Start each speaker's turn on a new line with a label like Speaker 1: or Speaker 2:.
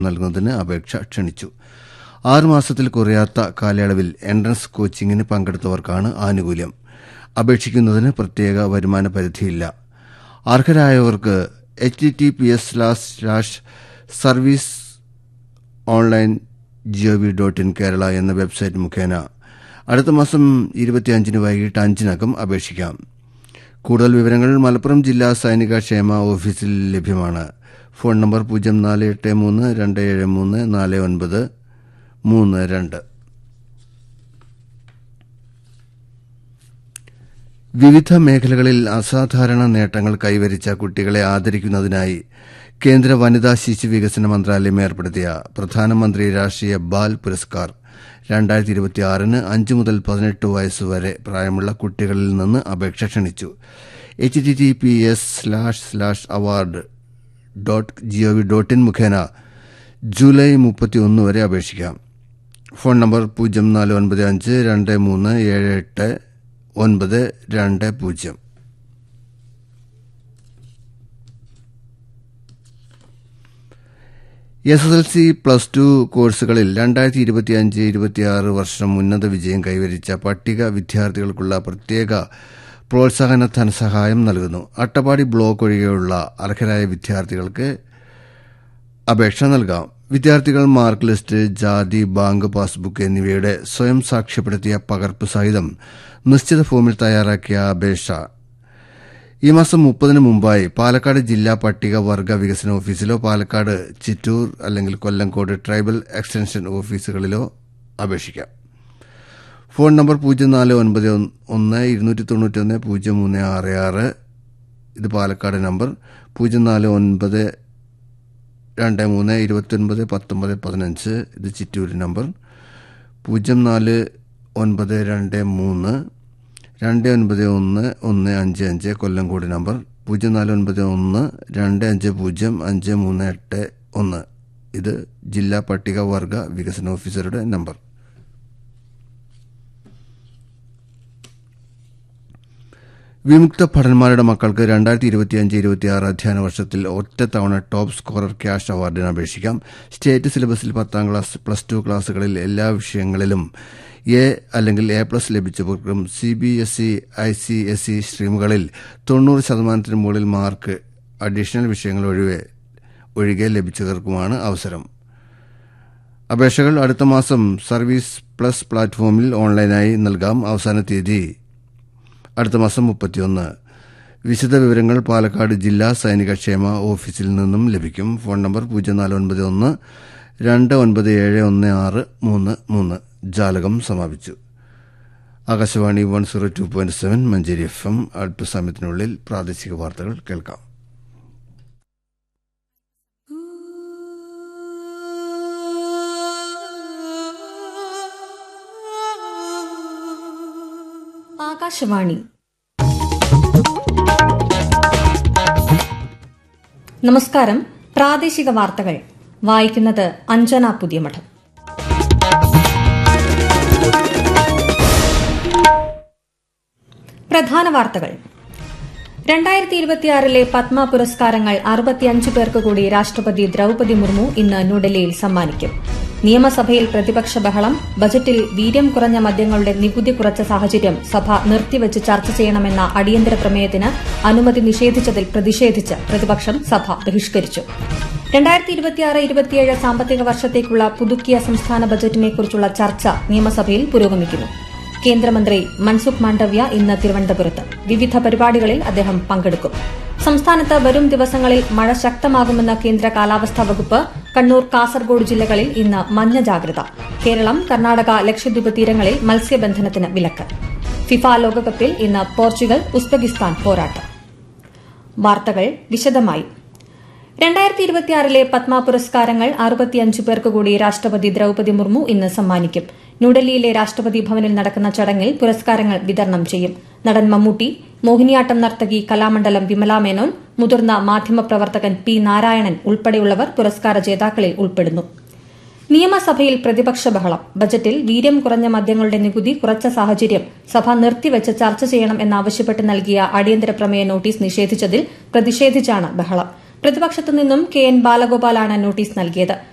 Speaker 1: നൽകുന്നതിന് അപേക്ഷ ക്ഷണിച്ചു ആറുമാസത്തിൽ കുറയാത്ത കാലയളവിൽ എൻട്രൻസ് കോച്ചിങ്ങിന് പങ്കെടുത്തവർക്കാണ് ആനുകൂല്യം അപേക്ഷിക്കുന്നതിന് പ്രത്യേക വരുമാന പരിധിയില്ല അർഹരായവർക്ക് H T T P S slash slash service online G O V dot in Kerala എന്ന വെബ്സൈറ്റ് മുഖേന അടുത്ത മാസം ഇരുപത്തിയഞ്ചിന് വൈകിട്ട് അഞ്ചിനകം അപേക്ഷിക്കാം കൂടുതൽ വിവരങ്ങൾ മലപ്പുറം ജില്ലാ സൈനിക ക്ഷേമ ഓഫീസിൽ ലഭ്യമാണ് ഫോൺ നമ്പർ പൂജ്യം നാല് എട്ട് മൂന്ന് രണ്ട് ഏഴ് മൂന്ന് നാല് ഒൻപത് മൂന്ന് രണ്ട് വിവിധ മേഖലകളിൽ അസാധാരണ നേട്ടങ്ങൾ കൈവരിച്ച കുട്ടികളെ ആദരിക്കുന്നതിനായി കേന്ദ്ര വനിതാ ശിശു വികസന മന്ത്രാലയം ഏർപ്പെടുത്തിയ പ്രധാനമന്ത്രി രാഷ്ട്രീയ ബാൽ പുരസ്കാർ രണ്ടായിരത്തി ഇരുപത്തിയാറിന് അഞ്ച് മുതൽ പതിനെട്ട് വയസ്സുവരെ പ്രായമുള്ള കുട്ടികളിൽ നിന്ന് അപേക്ഷ ക്ഷണിച്ചു H T T P S slash slash award dot G O V dot in മുഖേന ജൂലൈ മുപ്പത്തിയൊന്ന് വരെ അപേക്ഷിക്കാം ഫോൺ നമ്പർ പൂജ്യം നാല് ഒൻപത് അഞ്ച് രണ്ട് മൂന്ന് ഏഴ് എട്ട് ഒൻപത് രണ്ട് പൂജ്യം S S L C plus two കോഴ്സുകളിൽ രണ്ടായിരത്തി ഇരുപത്തിയഞ്ച് ഇരുപത്തിയാറ് വർഷം ഉന്നത വിജയം കൈവരിച്ച പട്ടിക വിദ്യാർത്ഥികൾക്കുള്ള പ്രത്യേക പ്രോത്സാഹന ധനസഹായം നൽകുന്നു അട്ടപ്പാടി ബ്ലോക്ക് ഒഴികെയുള്ള അർഹരായ വിദ്യാർത്ഥികൾക്ക് അപേക്ഷ നൽകാം വിദ്യാർത്ഥികൾ മാർക്ക് ലിസ്റ്റ് ജാതി ബാങ്ക് പാസ്ബുക്ക് എന്നിവയുടെ സ്വയം സാക്ഷ്യപ്പെടുത്തിയ പകർപ്പ് സഹിതം നിശ്ചിത ഫോമിൽ തയ്യാറാക്കിയ അപേക്ഷ ഈ മാസം മുപ്പതിന് മുമ്പായി പാലക്കാട് ജില്ലാ പട്ടിക വർഗ വികസന ഓഫീസിലോ പാലക്കാട് ചിറ്റൂർ അല്ലെങ്കിൽ കൊല്ലങ്കോട് ട്രൈബൽ എക്സ്റ്റൻഷൻ ഓഫീസുകളിലോ അപേക്ഷിക്കാം ഫോൺ നമ്പർ പൂജ്യം നാല് ഒൻപത് ഒന്ന് ഇരുന്നൂറ്റി തൊണ്ണൂറ്റൊന്ന് പൂജ്യം മൂന്ന് ആറ് ആറ് ഇത് പാലക്കാട് നമ്പർ പൂജ്യം നാല് ഒൻപത് രണ്ട് മൂന്ന് ഇരുപത്തൊൻപത് പത്തൊമ്പത് പതിനഞ്ച് ഇത് ചിറ്റൂർ നമ്പർ പൂജ്യം നാല് ഒൻപത് രണ്ട് മൂന്ന് രണ്ട് ഒൻപത് ഒന്ന് ഒന്ന് അഞ്ച് അഞ്ച് കൊല്ലംകോട് നമ്പർ പൂജ്യം നാല് ഒൻപത് ഒന്ന് രണ്ട് അഞ്ച് പൂജ്യം അഞ്ച് മൂന്ന് എട്ട് ഒന്ന് ഇത് ജില്ലാ പട്ടിക വർഗ വികസന ഓഫീസറുടെ നമ്പർ വിമുക്ത ഭടന്മാരുടെ മക്കൾക്ക് രണ്ടായിരത്തി ഇരുപത്തിയഞ്ച് ഇരുപത്തിയാറ് അധ്യയന വർഷത്തിൽ ഒറ്റത്തവണ ടോപ്പ് സ്കോറർ ക്യാഷ് അവാർഡിന് അപേക്ഷിക്കാം സ്റ്റേറ്റ് സിലബസിൽ പത്താം ക്ലാസ് പ്ലസ് ടു ക്ലാസുകളിൽ എല്ലാ വിഷയങ്ങളിലും എ അല്ലെങ്കിൽ എ പ്ലസ് ലഭിച്ചവർക്കും C B S E I C S E സ്ട്രീമുകളിൽ തൊണ്ണൂറ് ശതമാനത്തിന് മുകളിൽ മാർക്ക് അഡീഷണൽ വിഷയങ്ങൾ ഒഴികെ ഒഴികെ ലഭിച്ചവർക്കുമാണ് അവസരം അപേക്ഷകൾ അടുത്ത മാസം സർവീസ് പ്ലസ് പ്ലാറ്റ്ഫോമിൽ ഓൺലൈനായി നൽകാം അവസാന തീയതി അടുത്ത മാസം മുപ്പത്തിയൊന്ന് വിശദ വിവരങ്ങൾ പാലക്കാട് ജില്ലാ സൈനിക ക്ഷേമ ഓഫീസിൽ നിന്നും ലഭിക്കും ഫോൺ നമ്പർ പൂജ്യം നാല് ഒൻപത് ഒന്ന് രണ്ട് ഒൻപത് ഏഴ് ഒന്ന് ആറ് മൂന്ന് മൂന്ന് ജാലകം സമാപിച്ചു Akashvani one zero two point seven Manjeri F M അല്പസമയത്തിനുള്ളിൽ പ്രാദേശിക വാർത്തകൾ കേൾക്കാം
Speaker 2: ആകാശവാണി നമസ്കാരം പ്രാദേശിക വാർത്തകൾ വായിക്കുന്നത് അഞ്ജന പുതിയമഠം പ്രധാന വാർത്തകൾ രണ്ടായിരത്തി ഇരുപത്തിയാറിലെ പത്മ പുരസ്കാരങ്ങൾ അറുപത്തിയഞ്ച് പേർക്ക് കൂടി രാഷ്ട്രപതി ദ്രൌപതി മുർമു ഇന്ന് ന്യൂഡൽഹിയിൽ സമ്മാനിക്കും നിയമസഭയിൽ പ്രതിപക്ഷ ബഹളം ബജറ്റിൽ വീര്യം കുറഞ്ഞ മദ്യങ്ങളുടെ നികുതി കുറച്ച സാഹചര്യം സഭ നിർത്തിവച്ച് ചർച്ച ചെയ്യണമെന്ന അടിയന്തര പ്രമേയത്തിന് അനുമതി നിഷേധിച്ചതിൽ പ്രതിഷേധിച്ച് പ്രതിപക്ഷം സഭ ബഹിഷ്കരിച്ചു രണ്ടായിരത്തി ഇരുപത്തിയാറ് ഇരുപത്തിയേഴ് സാമ്പത്തിക വർഷത്തേക്കുള്ള പുതുക്കിയ സംസ്ഥാന ബജറ്റിനെക്കുറിച്ചുള്ള ചർച്ച നിയമസഭയിൽ പുരോഗമിക്കുന്നു കേന്ദ്രമന്ത്രി മൻസുഖ് മാണ്ഡവ്യ ഇന്ന് തിരുവനന്തപുരത്ത് വിവിധ പരിപാടികളിൽ അദ്ദേഹം പങ്കെടുക്കും സംസ്ഥാനത്ത് വരും ദിവസങ്ങളിൽ മഴ ശക്തമാകുമെന്ന കേന്ദ്ര കാലാവസ്ഥാ വകുപ്പ് കണ്ണൂർ കാസർഗോഡ് ജില്ലകളിൽ ഇന്ന് മഞ്ഞ ജാഗ്രത കേരളം കർണാടക ലക്ഷദ്വീപ് തീരങ്ങളിൽ മത്സ്യബന്ധനത്തിന് വിലക്ക് ഫിഫ ലോകകപ്പിൽ ഇന്ന് പോർച്ചുഗൽ ഉസ്ബെക്കിസ്ഥാൻ പോരാട്ടം വാർത്തകൾ വിശദമായി രണ്ടായിരത്തി ഇരുപത്തിയാറിലെ പത്മ പുരസ്കാരങ്ങൾ അറുപത്തിയഞ്ച് പേർക്ക് കൂടി രാഷ്ട്രപതി ദ്രൌപതി മുർമു ഇന്ന് സമ്മാനിക്കും ന്യൂഡൽഹിയിലെ രാഷ്ട്രപതി ഭവനിൽ നടക്കുന്ന ചടങ്ങിൽ പുരസ്കാരങ്ങൾ വിതരണം ചെയ്യും നടൻ മമ്മൂട്ടി മോഹിനിയാട്ടം നർത്തകി കലാമണ്ഡലം വിമല മേനോൻ മുതിർന്ന മാധ്യമപ്രവർത്തകൻ പി നാരായണൻ ഉൾപ്പെടെയുള്ളവർ പുരസ്കാര ജേതാക്കളിൽ ഉൾപ്പെടുന്നു നിയമസഭയിൽ പ്രതിപക്ഷ ബഹളം ബജറ്റിൽ വീര്യം കുറഞ്ഞ മദ്യങ്ങളുടെ നികുതി കുറച്ച സാഹചര്യം സഭ നിർത്തിവച്ച് ചർച്ച ചെയ്യണം എന്നാവശ്യപ്പെട്ട് നൽകിയ അടിയന്തര പ്രമേയ നോട്ടീസ് നിഷേധിച്ചതിൽ പ്രതിഷേധിച്ചാണ് ബഹളം പ്രതിപക്ഷത്തു നിന്നും കെ എൻ ബാലഗോപാലാണ് നോട്ടീസ് നൽകിയത്